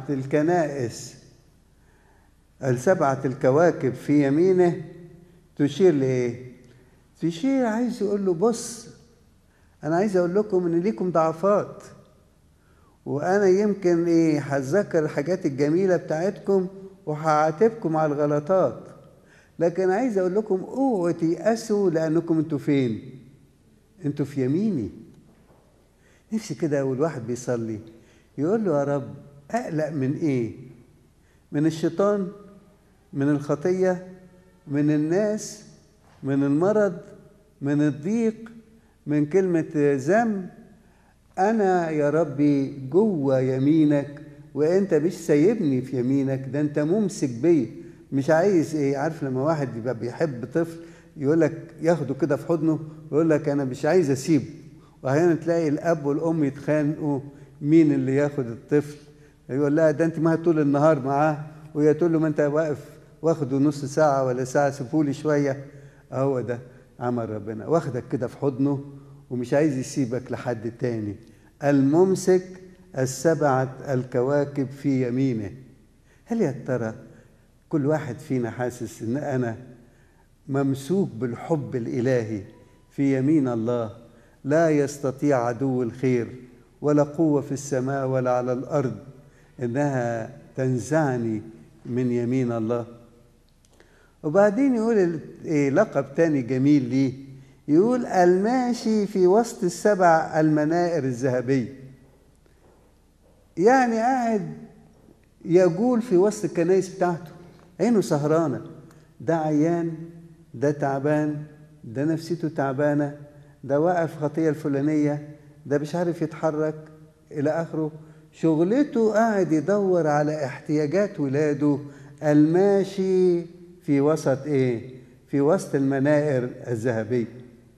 الكنائس السبعة الكواكب في يمينه تشير لإيه؟ تشير عايز يقول له بص أنا عايز أقول لكم إن ليكم ضعفات وأنا يمكن إيه هتذكر الحاجات الجميلة بتاعتكم وهعاتبكم على الغلطات لكن عايز أقول لكم اوعوا تيأسوا لأنكم أنتوا فين؟ أنتوا في يميني نفسي كده والواحد بيصلي يقول له يا رب أقلق من إيه؟ من الشيطان من الخطية من الناس من المرض من الضيق من كلمة ذنب أنا يا ربي جوه يمينك وأنت مش سايبني في يمينك ده أنت ممسك بيا مش عايز إيه عارف لما واحد يبقى بيحب طفل يقول لك ياخده كده في حضنه يقول لك أنا مش عايز أسيبه وأحيانا تلاقي الأب والأم يتخانقوا مين اللي ياخد الطفل يقول لها ده أنت ما طول النهار معاه وهي تقول له ما أنت واقف واخده نص ساعة ولا ساعة سيبولي شوية هو ده عمل ربنا واخدك كده في حضنه ومش عايز يسيبك لحد تاني الممسك السبعة الكواكب في يمينه هل يا ترى كل واحد فينا حاسس ان انا ممسوك بالحب الالهي في يمين الله لا يستطيع عدو الخير ولا قوة في السماء ولا على الأرض إنها تنزعني من يمين الله وبعدين يقول إيه لقب تاني جميل ليه يقول الماشي في وسط السبع المنائر الذهبية يعني قاعد يقول في وسط الكنائس بتاعته عينه سهرانة ده عيان ده تعبان ده نفسيته تعبانة ده واقف خطية الفلانية ده مش عارف يتحرك إلى آخره شغلته قاعد يدور على احتياجات ولاده الماشي في وسط ايه في وسط المنائر الذهبيه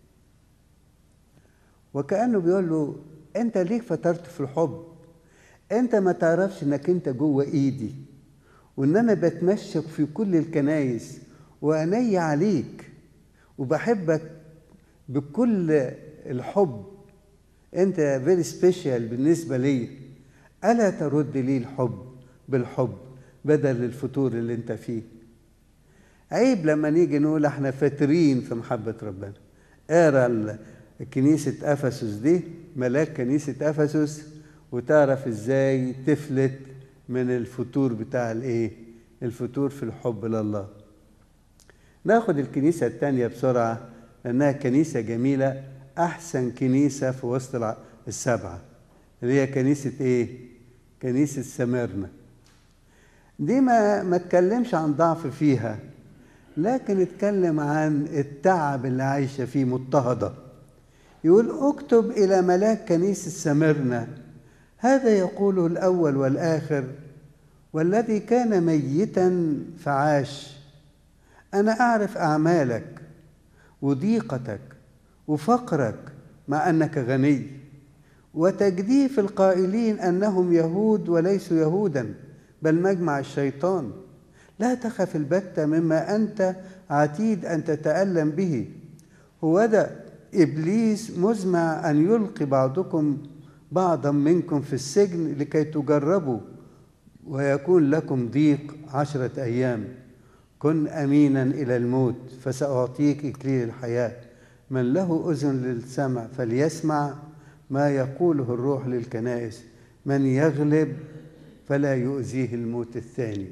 وكانه بيقول له انت ليك فترت في الحب انت ما تعرفش انك انت جوه ايدي وان انا بتمشك في كل الكنايس وعيني عليك وبحبك بكل الحب انت فيري سبيشال بالنسبه لي الا ترد لي الحب بالحب بدل الفتور اللي انت فيه عيب لما نيجي نقول احنا فاترين في محبة ربنا اقرا كنيسة افسس دي ملاك كنيسة افسس وتعرف ازاي تفلت من الفتور بتاع الايه الفتور في الحب لله ناخد الكنيسة التانية بسرعة لأنها كنيسة جميلة أحسن كنيسة في وسط السبعة اللي هي كنيسة إيه؟ كنيسة سميرنا دي ما ما اتكلمش عن ضعف فيها لكن اتكلم عن التعب اللي عايشه فيه مضطهده يقول اكتب الى ملاك كنيسه سمرنا هذا يقوله الاول والاخر والذي كان ميتا فعاش انا اعرف اعمالك وضيقتك وفقرك مع انك غني وتجديف القائلين انهم يهود وليسوا يهودا بل مجمع الشيطان لا تخف البتة مما أنت عتيد أن تتألم به هو ذا إبليس مزمع أن يلقي بعضكم بعضا منكم في السجن لكي تجربوا ويكون لكم ضيق عشرة أيام كن أمينا إلى الموت فسأعطيك إكليل الحياة من له أذن للسمع فليسمع ما يقوله الروح للكنائس من يغلب فلا يؤذيه الموت الثاني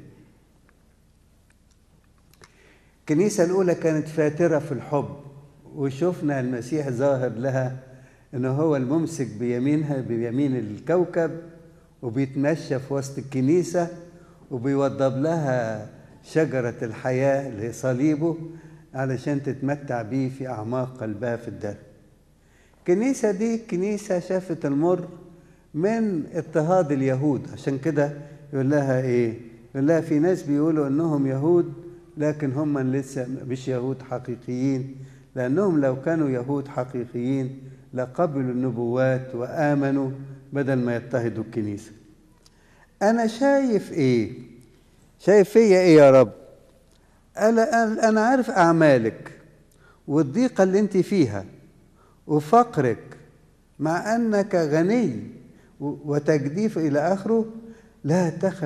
الكنيسة الأولى كانت فاترة في الحب وشفنا المسيح ظاهر لها أنه هو الممسك بيمينها بيمين الكوكب وبيتمشى في وسط الكنيسة وبيوضب لها شجرة الحياة اللي صليبه علشان تتمتع بيه في أعماق قلبها في الداخل الكنيسة دي كنيسة شافت المر من اضطهاد اليهود عشان كده يقول لها ايه يقول لها في ناس بيقولوا انهم يهود لكن هم لسه مش يهود حقيقيين لانهم لو كانوا يهود حقيقيين لقبلوا النبوات وامنوا بدل ما يضطهدوا الكنيسه انا شايف ايه شايف فيا ايه يا رب انا انا عارف اعمالك والضيقه اللي انت فيها وفقرك مع انك غني وتجديف الى اخره لا تخف